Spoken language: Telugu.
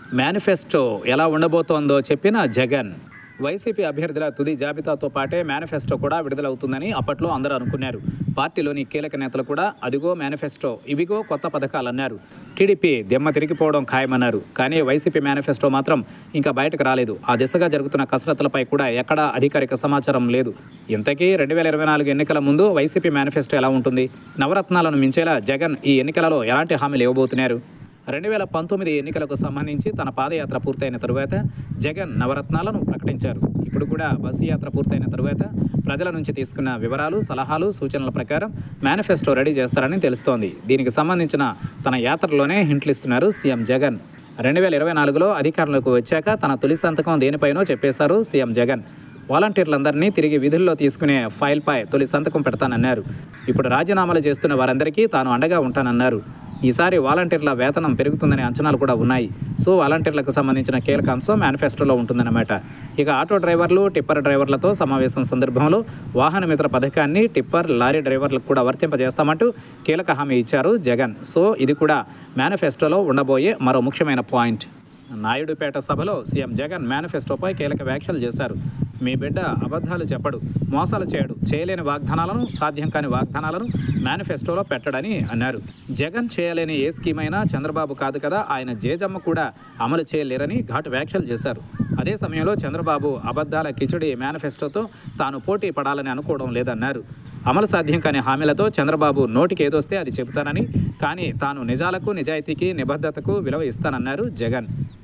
మేనిఫెస్టో ఎలా ఉండబోతోందో చెప్పిన జగన్ వైసీపీ అభ్యర్థుల తుది జాబితాతో పాటే మేనిఫెస్టో కూడా విడుదలవుతుందని అప్పట్లో అందరూ అనుకున్నారు పార్టీలోని కీలక నేతలు కూడా అదిగో మేనిఫెస్టో ఇవిగో కొత్త పథకాలన్నారు టీడీపీ దెమ్మ తిరిగిపోవడం ఖాయమన్నారు కానీ వైసీపీ మేనిఫెస్టో మాత్రం ఇంకా బయటకు రాలేదు ఆ దిశగా జరుగుతున్న కసరత్తులపై కూడా ఎక్కడా అధికారిక సమాచారం లేదు ఇంతకీ రెండు వేల ఇరవై నాలుగు ఎన్నికల ముందు వైసీపీ మేనిఫెస్టో ఎలా ఉంటుంది నవరత్నాలను మించేలా జగన్ ఈ ఎన్నికలలో ఎలాంటి హామీలు ఇవ్వబోతున్నారు రెండు వేల పంతొమ్మిది ఎన్నికలకు సంబంధించి తన పాదయాత్ర పూర్తయిన తరువాత జగన్ నవరత్నాలను ప్రకటించారు ఇప్పుడు కూడా బస్సు యాత్ర పూర్తయిన తరువాత ప్రజల నుంచి తీసుకున్న వివరాలు సలహాలు సూచనల ప్రకారం మేనిఫెస్టో రెడీ చేస్తారని తెలుస్తోంది దీనికి సంబంధించిన తన యాత్రలోనే హింట్లు ఇస్తున్నారు సీఎం జగన్ రెండు వేల ఇరవై నాలుగులో అధికారంలోకి వచ్చాక తన తొలి సంతకం దేనిపైనో చెప్పేశారు సీఎం జగన్ వాలంటీర్లందరినీ తిరిగి విధుల్లో తీసుకునే ఫైల్పై తొలి సంతకం పెడతానన్నారు ఇప్పుడు రాజీనామాలు చేస్తున్న వారందరికీ తాను అండగా ఉంటానన్నారు ఈసారి వాలంటీర్ల వేతనం పెరుగుతుందనే అంచనాలు కూడా ఉన్నాయి సో వాలంటీర్లకు సంబంధించిన కీలక అంశం మేనిఫెస్టోలో ఉంటుందన్నమాట ఇక ఆటో డ్రైవర్లు టిప్పర్ డ్రైవర్లతో సమావేశం సందర్భంలో వాహన మిత్ర పథకాన్ని టిప్పర్ లారీ డ్రైవర్లకు కూడా వర్తింపజేస్తామంటూ కీలక హామీ ఇచ్చారు జగన్ సో ఇది కూడా మేనిఫెస్టోలో ఉండబోయే మరో ముఖ్యమైన పాయింట్ నాయుడుపేట సభలో సీఎం జగన్ మేనిఫెస్టోపై కీలక వ్యాఖ్యలు చేశారు మీ బిడ్డ అబద్ధాలు చెప్పడు మోసాలు చేయడు చేయలేని వాగ్దానాలను సాధ్యం కాని వాగ్దానాలను మేనిఫెస్టోలో పెట్టడని అన్నారు జగన్ చేయలేని ఏ స్కీమ్ అయినా చంద్రబాబు కాదు కదా ఆయన జేజమ్మ కూడా అమలు చేయలేరని ఘాటు వ్యాఖ్యలు చేశారు అదే సమయంలో చంద్రబాబు అబద్ధాల కిచుడి మేనిఫెస్టోతో తాను పోటీ పడాలని అనుకోవడం లేదన్నారు అమలు సాధ్యం కాని హామీలతో చంద్రబాబు నోటికి ఏదొస్తే అది చెబుతానని కానీ తాను నిజాలకు నిజాయితీకి నిబద్ధతకు విలువ ఇస్తానన్నారు జగన్